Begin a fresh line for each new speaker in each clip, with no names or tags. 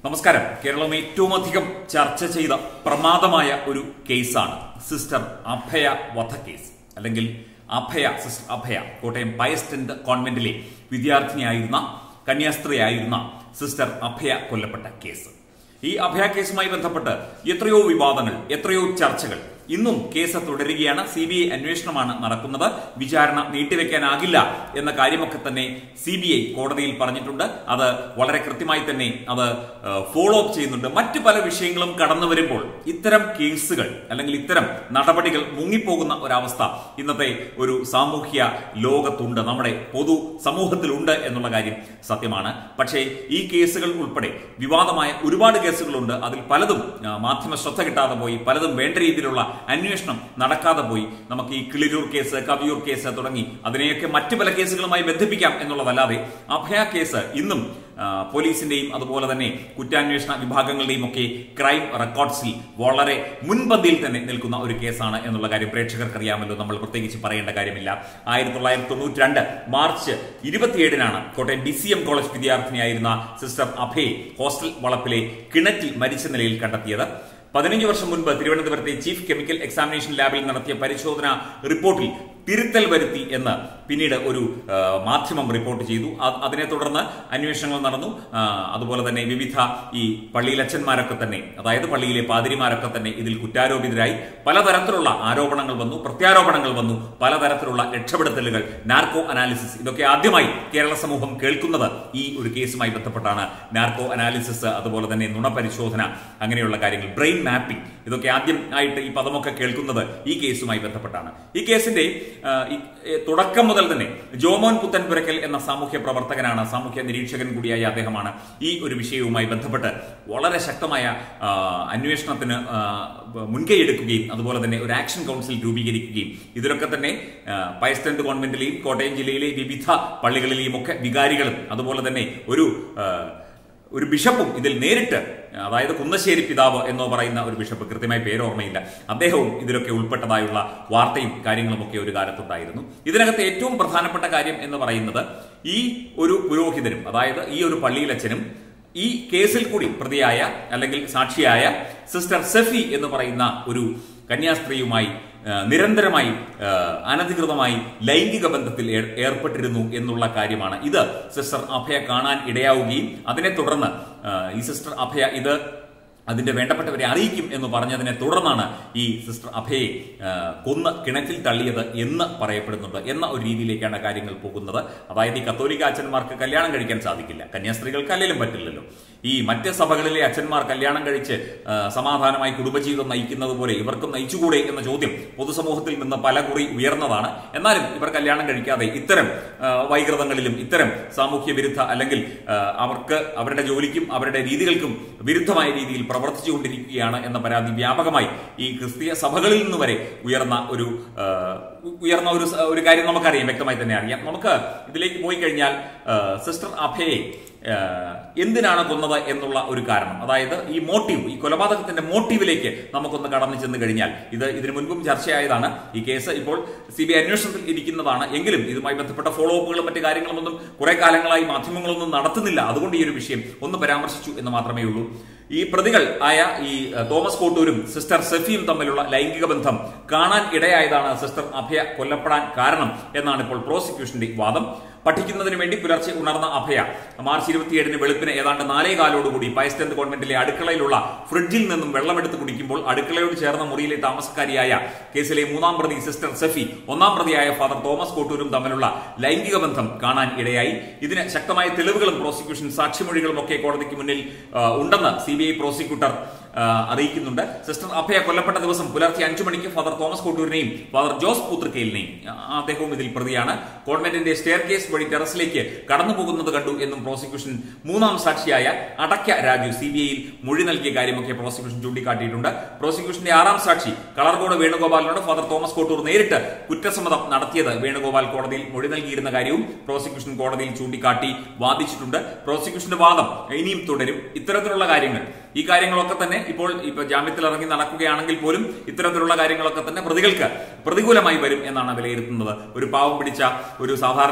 നമസ്കാരം കേരളം ഏറ്റവും അധികം ചർച്ച ചെയ്ത പ്രമാദമായ ഒരു കേസാണ് സിസ്റ്റർ അഭയ വധക്കേസ് അല്ലെങ്കിൽ അഭയ സിസ്റ്റർ അഭയ കോട്ടയം പയസ്റ്റന്റ് കോൺവെന്റിലെ വിദ്യാർത്ഥിനിയായിരുന്ന കന്യാസ്ത്രീയായിരുന്ന സിസ്റ്റർ അഭയ കൊല്ലപ്പെട്ട കേസ് ഈ അഭയ കേസുമായി ബന്ധപ്പെട്ട് എത്രയോ വിവാദങ്ങൾ എത്രയോ ചർച്ചകൾ ഇന്നും കേസ് തുടരുകയാണ് സി ബി ഐ അന്വേഷണമാണ് നടക്കുന്നത് വിചാരണ നീട്ടിവെക്കാനാകില്ല എന്ന കാര്യമൊക്കെ തന്നെ സി ബി ഐ കോടതിയിൽ പറഞ്ഞിട്ടുണ്ട് അത് വളരെ കൃത്യമായി തന്നെ അത് ഫോളോ അപ്പ് ചെയ്യുന്നുണ്ട് മറ്റു പല വിഷയങ്ങളും കടന്നു വരുമ്പോൾ ഇത്തരം കേസുകൾ അല്ലെങ്കിൽ ഇത്തരം നടപടികൾ മുങ്ങിപ്പോകുന്ന ഒരവസ്ഥ ഇന്നത്തെ ഒരു സാമൂഹ്യ ലോകത്തുണ്ട് നമ്മുടെ പൊതു സമൂഹത്തിലുണ്ട് എന്നുള്ള കാര്യം സത്യമാണ് പക്ഷേ ഈ കേസുകൾ ഉൾപ്പെടെ വിവാദമായ ഒരുപാട് കേസുകളുണ്ട് അതിൽ പലതും ആ, മാധ്യമ ശ്രദ്ധ കിട്ടാതെ പോയി പലതും വേണ്ട രീതിയിലുള്ള അന്വേഷണം നടക്കാതെ പോയി നമുക്ക് ഈ കിളിരൂർ കേസ് കവിയൂർ കേസ് തുടങ്ങി അതിനെയൊക്കെ മറ്റു പല കേസുകളുമായി ബന്ധിപ്പിക്കാം എന്നുള്ളതല്ലാതെ അഭയ കേസ് ഇന്നും ആ, പോലീസിന്റെയും അതുപോലെ തന്നെ കുറ്റാന്വേഷണ വിഭാഗങ്ങളുടെയും ഒക്കെ ക്രൈം റെക്കോർഡ്സിൽ വളരെ മുൻപന്തിയിൽ തന്നെ നിൽക്കുന്ന ഒരു കേസാണ് എന്നുള്ള കാര്യം പ്രേക്ഷകർക്ക് അറിയാമല്ലോ നമ്മൾ പ്രത്യേകിച്ച് പറയേണ്ട കാര്യമില്ല ആയിരത്തി തൊള്ളായിരത്തി തൊണ്ണൂറ്റി രണ്ട് മാർച്ച് ഇരുപത്തിയേഴിനാണ് Kottayam D C M college വിദ്യാർത്ഥിനിയായിരുന്ന സിസ്റ്റർ അഭയെ ഹോസ്റ്റൽ വളപ്പിലെ കിണറ്റിൽ മരിച്ച നിലയിൽ കണ്ടെത്തിയത് പതിനഞ്ച് വർഷം മുൻപ് തിരുവനന്തപുരത്തെ ചീഫ് കെമിക്കൽ എക്സാമിനേഷൻ ലാബിൽ നടത്തിയ പരിശോധന റിപ്പോർട്ടിൽ തിരുത്തൽ വരുത്തി എന്ന് പിന്നീട് ഒരു ആ, മാധ്യമം റിപ്പോർട്ട് ചെയ്തു അ- അതിനെ തുടർന്ന് അന്വേഷണങ്ങൾ നടന്നു ആ, അതുപോലെ തന്നെ വിവിധ ഈ പള്ളിയിലച്ചന്മാരൊക്കെ തന്നെ അതായത് പള്ളിയിലെ പാതിരിമാരൊക്കെ തന്നെ ഇതിൽ കുറ്റാരോപിതരായി പലതരത്തിലുള്ള ആരോപണങ്ങൾ വന്നു പ്രത്യാരോപണങ്ങൾ വന്നു പലതരത്തിലുള്ള രക്ഷപ്പെടുത്തലുകൾ നാർക്കോ അനാലിസിസ് ഇതൊക്കെ ആദ്യമായി കേരള സമൂഹം കേൾക്കുന്നത് ഈ ഒരു കേസുമായി ബന്ധപ്പെട്ടാണ് നാർക്കോ അനാലിസിസ് അതുപോലെ തന്നെ നുണപരിശോധന അങ്ങനെയുള്ള കാര്യങ്ങൾ ബ്രെയിൻ മാപ്പിംഗ് ഇതൊക്കെ ആദ്യം ആയിട്ട് ഈ പദമൊക്കെ കേൾക്കുന്നത് ഈ കേസുമായി ബന്ധപ്പെട്ടാണ് ഈ കേസിന്റെ ആ, ഈ, ഏ, തുടക്കം മുതൽ തന്നെ ജോമോൻ പുത്തൻപുരക്കൽ എന്ന സാമൂഹ്യ പ്രവർത്തകനാണ് സാമൂഹ്യ നിരീക്ഷകൻ കൂടിയായ അദ്ദേഹമാണ് ഈ ഒരു വിഷയവുമായി ബന്ധപ്പെട്ട് വളരെ ശക്തമായ ആ, അന്വേഷണത്തിന് ആ, മുൻകൈ എടുക്കുകയും അതുപോലെ തന്നെ ഒരു ആക്ഷൻ കൗൺസിൽ രൂപീകരിക്കുകയും ഇതിലൊക്കെ തന്നെ ആ, പയസ്റ്റന്റ് കോൺവെന്റിലെയും കോട്ടയം ജില്ലയിലെ വിവിധ പള്ളികളിലെയും ഒക്കെ വികാരികളും അതുപോലെ തന്നെ ഒരു ആ, ഒരു ബിഷപ്പും ഇതിൽ നേരിട്ട് അതായത് കുന്നശ്ശേരി പിതാവ് എന്നോ പറയുന്ന ഒരു ബിഷപ്പ് കൃത്യമായി പേര് ഓർമ്മയില്ല അദ്ദേഹവും ഇതിലൊക്കെ ഉൾപ്പെട്ടതായുള്ള വാർത്തയും കാര്യങ്ങളും ഒക്കെ ഒരു കാലത്തുണ്ടായിരുന്നു ഇതിനകത്ത് ഏറ്റവും പ്രധാനപ്പെട്ട കാര്യം എന്ന് പറയുന്നത് ഈ ഒരു പുരോഹിതനും അതായത് ഈ ഒരു പള്ളിയിലച്ഛനും ഈ കേസിൽ കൂടി പ്രതിയായ അല്ലെങ്കിൽ സാക്ഷിയായ സിസ്റ്റർ സെഫി എന്ന് പറയുന്ന ഒരു കന്യാസ്ത്രീയുമായി ആ, നിരന്തരമായി ആ, അനധികൃതമായി ലൈംഗിക ബന്ധത്തിൽ ഏർ- ഏർപ്പെട്ടിരുന്നു എന്നുള്ള കാര്യമാണ് ഇത് സിസ്റ്റർ അഭയ കാണാൻ ഇടയാവുകയും അതിനെ തുടർന്ന് ആ, ഈ സിസ്റ്റർ അഭയ ഇത് അതിന്റെ വേണ്ടപ്പെട്ടവരെ അറിയിക്കും എന്ന് പറഞ്ഞതിനെ തുടർന്നാണ് ഈ സിസ്റ്റർ അഭയെ ആ, കൊന്ന് കിണറ്റിൽ തള്ളിയത് എന്ന് പറയപ്പെടുന്നുണ്ട് എന്ന ഒരു രീതിയിലേക്കാണ് കാര്യങ്ങൾ പോകുന്നത് അതായത് ഈ കത്തോലിക്ക അച്ഛന്മാർക്ക് കല്യാണം കഴിക്കാൻ സാധിക്കില്ല കന്യാസ്ത്രീകൾക്ക് അല്ലെങ്കിലും പറ്റില്ലല്ലോ ഈ മറ്റ് സഭകളിലെ അച്ഛന്മാർ കല്യാണം കഴിച്ച് ആ, സമാധാനമായി കുടുംബജീവിതം നയിക്കുന്നത് പോലെ ഇവർക്കും നയിച്ചുകൂടെ എന്ന ചോദ്യം പൊതുസമൂഹത്തിൽ നിന്ന് പല കുറി ഉയർന്നതാണ് എന്നാലും ഇവർ കല്യാണം കഴിക്കാതെ ഇത്തരം ആ, വൈകൃതങ്ങളിലും ഇത്തരം സാമൂഹ്യ വിരുദ്ധ അല്ലെങ്കിൽ ആ, അവർക്ക് അവരുടെ ജോലിക്കും അവരുടെ രീതികൾക്കും വിരുദ്ധമായ രീതിയിൽ പ്രവർത്തിച്ചുകൊണ്ടിരിക്കുകയാണ് എന്ന പരാതി വ്യാപകമായി ഈ ക്രിസ്തീയ സഭകളിൽ നിന്ന് വരെ ഉയർന്ന ഒരു ആ, ഉയർന്ന ഒരു സ- ഒരു കാര്യം നമുക്കറിയാം വ്യക്തമായി തന്നെ അറിയാം നമുക്ക് ഇതിലേക്ക് പോയി കഴിഞ്ഞാൽ ആ, സിസ്റ്റർ അഭയെ ആ, എന്തിനാണ് കൊന്നത് എന്നുള്ള ഒരു കാരണം അതായത് ഈ മോട്ടീവ് ഈ കൊലപാതകത്തിന്റെ മോട്ടീവിലേക്ക് നമുക്കൊന്ന് കടന്നു ചെന്ന് കഴിഞ്ഞാൽ ഇത് ഇതിനു മുൻപും ചർച്ചയായതാണ് ഈ കേസ് ഇപ്പോൾ സി ബി ഐ അന്വേഷണത്തിൽ ഇരിക്കുന്നതാണ് എങ്കിലും ഇതുമായി ബന്ധപ്പെട്ട ഫോളോ അപ്പുകളും മറ്റു കാര്യങ്ങളൊന്നും കുറെ കാലങ്ങളായി മാധ്യമങ്ങളൊന്നും നടത്തുന്നില്ല അതുകൊണ്ട് ഈ ഒരു വിഷയം ഒന്ന് പരാമർശിച്ചു എന്ന് മാത്രമേ ഉള്ളൂ ഈ പ്രതികൾ ആയ ഈ അഹ്, തോമസ് കോട്ടൂരും സിസ്റ്റർ സെഫിയും തമ്മിലുള്ള ലൈംഗിക ബന്ധം കാണാൻ ഇടയായതാണ് സിസ്റ്റർ അഭയ കൊല്ലപ്പെടാൻ കാരണം എന്നാണ് ഇപ്പോൾ പ്രോസിക്യൂഷന്റെ വാദം പഠിക്കുന്നതിന് വേണ്ടി പുലർച്ചെ ഉണർന്ന അഭയ മാർച്ച് ഇരുപത്തിയേഴിന് വെളുപ്പിന് ഏതാണ്ട് നാലേ കാലോടുകൂടി പയസ്റ്റന്റ് കോൺവെന്റിലെ അടുക്കളയിലുള്ള ഫ്രിഡ്ജിൽ നിന്നും വെള്ളമെടുത്ത് കുടിക്കുമ്പോൾ അടുക്കളയോട് ചേർന്ന മുറിയിലെ താമസക്കാരിയായ കേസിലെ മൂന്നാം പ്രതി സിസ്റ്റർ സെഫി ഒന്നാം പ്രതിയായ ഫാദർ തോമസ് കോട്ടൂരും തമ്മിലുള്ള ലൈംഗിക ബന്ധം കാണാൻ ഇടയായി ഇതിന് ശക്തമായ തെളിവുകളും പ്രോസിക്യൂഷൻ സാക്ഷിമൊഴികളും ഒക്കെ കോടതിക്ക് മുന്നിൽ ആ, ഉണ്ടെന്ന് സി ബി ഐ പ്രോസിക്യൂട്ടർ ആ, അറിയിക്കുന്നുണ്ട് സിസ്റ്റർ അഭയ കൊല്ലപ്പെട്ട ദിവസം പുലർച്ചെ അഞ്ചു മണിക്ക് ഫാദർ തോമസ് കോട്ടൂരിനെയും ഫാദർ ജോസ് പൂത്രക്കയിലിനെയും ആ, അദ്ദേഹവും ഇതിൽ പ്രതിയാണ് കോൺവെന്റിന്റെ സ്റ്റെയർ കേസ് വഴി ടെറസിലേക്ക് കടന്നു പോകുന്നത് കണ്ടു എന്നും പ്രോസിക്യൂഷൻ മൂന്നാം സാക്ഷിയായ അടയ്ക്ക രാജു സി ബി ഐയിൽ മൊഴി നൽകിയ കാര്യമൊക്കെ പ്രോസിക്യൂഷൻ ചൂണ്ടിക്കാട്ടിയിട്ടുണ്ട് പ്രോസിക്യൂഷന്റെ ആറാം സാക്ഷി കളർകോട് വേണുഗോപാലിനോട് ഫാദർ തോമസ് കോട്ടൂർ നേരിട്ട് കുറ്റസമ്മതം നടത്തിയത് വേണുഗോപാൽ കോടതിയിൽ മൊഴി നൽകിയിരുന്ന കാര്യവും പ്രോസിക്യൂഷൻ കോടതിയിൽ ചൂണ്ടിക്കാട്ടി വാദിച്ചിട്ടുണ്ട് പ്രോസിക്യൂഷന്റെ വാദം ഇനിയും തുടരും ഇത്തരത്തിലുള്ള കാര്യങ്ങൾ ഈ കാര്യങ്ങളൊക്കെ തന്നെ ഇപ്പോൾ ഇപ്പൊ ജാമ്യത്തിൽ ഇറങ്ങി നടക്കുകയാണെങ്കിൽ പോലും ഇത്തരത്തിലുള്ള കാര്യങ്ങളൊക്കെ തന്നെ പ്രതികൾക്ക് പ്രതികൂലമായി വരും എന്നാണ് വിലയിരുത്തുന്നത് ഒരു പാവം പിടിച്ച ഒരു സാധാരണക്കാരിയായ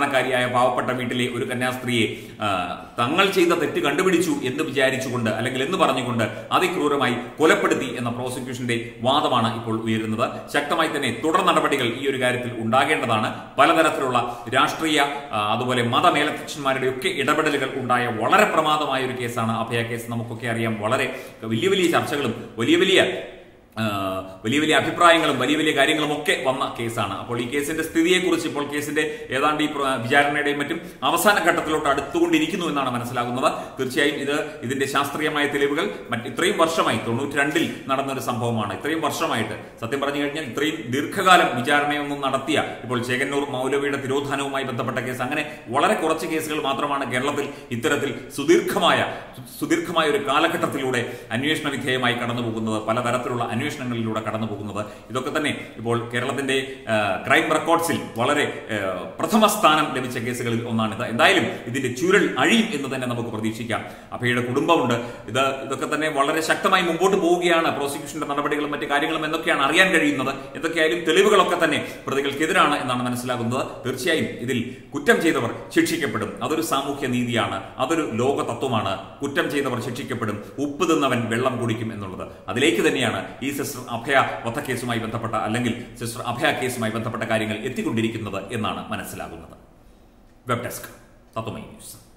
പാവപ്പെട്ട വീട്ടിലെ ഒരു കന്യാസ്ത്രീയെ ആ, തങ്ങൾ ചെയ്ത തെറ്റ് കണ്ടുപിടിച്ചു എന്ന് വിചാരിച്ചുകൊണ്ട് അല്ലെങ്കിൽ എന്ന് പറഞ്ഞുകൊണ്ട് അതിക്രൂരമായി കൊലപ്പെടുത്തി എന്ന പ്രോസിക്യൂഷന്റെ വാദമാണ് ഇപ്പോൾ ഉയരുന്നത് ശക്തമായി തന്നെ തുടർ നടപടികൾ ഈ ഒരു കാര്യത്തിൽ ഉണ്ടാകേണ്ടതാണ് പലതരത്തിലുള്ള രാഷ്ട്രീയ ആ, അതുപോലെ മതമേലധ്യക്ഷന്മാരുടെ ഒക്കെ ഇടപെടലുകൾ ഉണ്ടായ വളരെ പ്രമാദമായ ഒരു കേസാണ് അഭയ കേസ് നമുക്കൊക്കെ അറിയാം വളരെ വലിയ വലിയ ചർച്ചകളും വലിയ വലിയ ആ, വലിയ വലിയ അഭിപ്രായങ്ങളും വലിയ വലിയ കാര്യങ്ങളും ഒക്കെ വന്ന കേസാണ് അപ്പോൾ ഈ കേസിന്റെ സ്ഥിതിയെക്കുറിച്ച് ഇപ്പോൾ കേസിന്റെ ഏതാണ്ട് ഈ പ്ര- വിചാരണയുടെയും മറ്റും അവസാന ഘട്ടത്തിലോട്ട് അടുത്തുകൊണ്ടിരിക്കുന്നു എന്നാണ് മനസ്സിലാകുന്നത് തീർച്ചയായും ഇത് ഇതിന്റെ ശാസ്ത്രീയമായ തെളിവുകൾ മറ്റ് ഇത്രയും വർഷമായി തൊണ്ണൂറ്റി രണ്ടിൽ നടന്ന ഒരു സംഭവമാണ് ഇത്രയും വർഷമായിട്ട് സത്യം പറഞ്ഞു കഴിഞ്ഞാൽ ഇത്രയും ദീർഘകാലം വിചാരണയൊന്നും നടത്തിയ ഇപ്പോൾ ചേകന്നൂർ മൗലവിയുടെ തിരോധാനവുമായി ബന്ധപ്പെട്ട കേസ് അങ്ങനെ വളരെ കുറച്ച് കേസുകൾ മാത്രമാണ് കേരളത്തിൽ ഇത്തരത്തിൽ സുദീർഘമായ സുദീർഘമായ ഒരു കാലഘട്ടത്തിലൂടെ അന്വേഷണ വിധേയമായി കടന്നു പോകുന്നത് പലതരത്തിലുള്ള അന്വേഷണങ്ങളിലൂടെ കടന്നു പോകുന്നത് ഇതൊക്കെ തന്നെ ഇപ്പോൾ കേരളത്തിന്റെ ആ, ക്രൈം റെക്കോർഡ്സിൽ വളരെ ആ, പ്രഥമ സ്ഥാനം ലഭിച്ച കേസുകളിൽ ഒന്നാണിത് എന്തായാലും ഇതിന്റെ ചുരുൾ അഴിയും എന്ന് തന്നെ നമുക്ക് പ്രതീക്ഷിക്കാം അഭയുടെ കുടുംബമുണ്ട് ഇത് ഇതൊക്കെ തന്നെ വളരെ ശക്തമായി മുമ്പോട്ട് പോവുകയാണ് പ്രോസിക്യൂഷന്റെ നടപടികളും മറ്റു കാര്യങ്ങളും എന്നൊക്കെയാണ് അറിയാൻ കഴിയുന്നത് എന്തൊക്കെയായാലും തെളിവുകളൊക്കെ തന്നെ പ്രതികൾക്കെതിരാണ് എന്നാണ് മനസ്സിലാകുന്നത് തീർച്ചയായും ഇതിൽ കുറ്റം ചെയ്തവർ ശിക്ഷിക്കപ്പെടും അതൊരു സാമൂഹ്യ നീതിയാണ് അതൊരു ലോക തത്വമാണ് കുറ്റം ചെയ്തവർ ശിക്ഷിക്കപ്പെടും ഉപ്പ് തിന്നവൻ വെള്ളം കുടിക്കും എന്നുള്ളത് അതിലേക്ക് തന്നെയാണ് ഈ സിസ്റ്റർ അഭയ വധക്കേസുമായി ബന്ധപ്പെട്ട അല്ലെങ്കിൽ സിസ്റ്റർ അഭയ കേസുമായി ബന്ധപ്പെട്ട കാര്യങ്ങൾ എത്തിക്കൊണ്ടിരിക്കുന്നത് എന്നാണ് മനസ്സിലാകുന്നത് വെബ് ഡെസ്ക് തത്വമൈ ന്യൂസ്